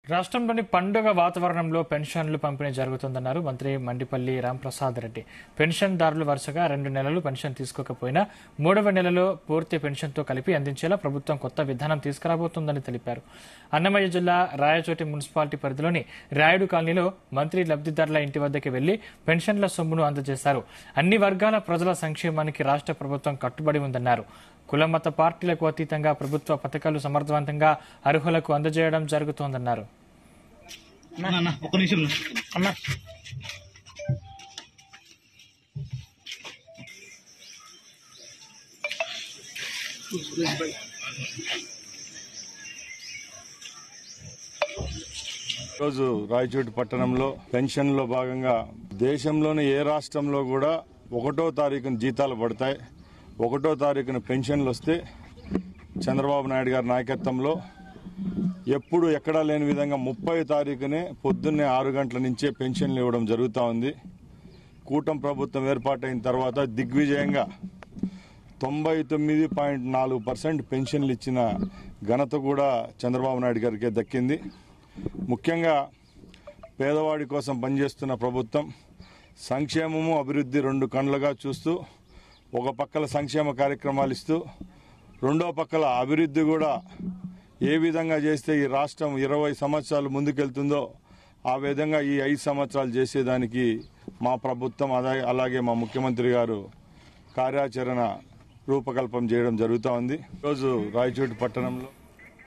రాష్ట్రంలోని పండుగ వాతావరణంలో పెన్షన్లు పంపిణీ జరుగుతుందన్నారు మంత్రి మండిపల్లి రాంప్రసాద్ రెడ్డి పెన్షన్దారులు వరుసగా రెండు నెలలు పెన్షన్ తీసుకోకపోయినా మూడవ నెలలో పూర్తి పెన్షన్తో కలిపి అందించేలా ప్రభుత్వం కొత్త విధానం తీసుకురాబోతోందని తెలిపారు అన్నమయ్య జిల్లా రాయచోటి మున్సిపాలిటీ పరిధిలోని రాయుడు కాలనీలో మంత్రి లబ్దిదారుల ఇంటి వద్దకు వెళ్లి పెన్షన్ల సొమ్మును అందజేశారు అన్ని వర్గాల ప్రజల సంక్షేమానికి రాష్ట్ర ప్రభుత్వం కట్టుబడి ఉందన్నారు కుల మత పార్టీలకు అతీతంగా ప్రభుత్వ పథకాలు సమర్థవంతంగా అర్హులకు అందజేయడం జరుగుతోందన్నారు అన్న అన్న ఒక్క నిమిషం అన్న రోజు రాయచోటి పట్టణంలో పెన్షన్లో భాగంగా దేశంలోని ఏ రాష్ట్రంలో కూడా ఒకటో తారీఖున జీతాలు పడతాయి ఒకటో తారీఖున పెన్షన్లు వస్తే చంద్రబాబు నాయుడు గారి నాయకత్వంలో ఎప్పుడు ఎక్కడా లేని విధంగా ముప్పై తారీఖునే పొద్దున్నే ఆరు గంటల నుంచే పెన్షన్లు ఇవ్వడం జరుగుతూ ఉంది కూటం ప్రభుత్వం ఏర్పాటైన తర్వాత దిగ్విజయంగా తొంభై తొమ్మిది పాయింట్ నాలుగు పర్సెంట్ పెన్షన్లు ఇచ్చిన ఘనత కూడా చంద్రబాబు నాయుడు గారికి దక్కింది ముఖ్యంగా పేదవాడి కోసం పనిచేస్తున్న ప్రభుత్వం సంక్షేమము అభివృద్ధి రెండు కళ్ళుగా చూస్తూ ఒక పక్కల సంక్షేమ కార్యక్రమాలు ఇస్తూ రెండో పక్కల అభివృద్ధి కూడా ఏ విధంగా చేస్తే ఈ రాష్ట్రం ఇరవై సంవత్సరాలు ముందుకెళ్తుందో ఆ విధంగా ఈ ఐదు సంవత్సరాలు చేసేదానికి మా ప్రభుత్వం అలా- అలాగే మా ముఖ్యమంత్రి గారు కార్యాచరణ రూపకల్పన చేయడం జరుగుతూ ఉంది ఈరోజు రాయచోటి పట్టణంలో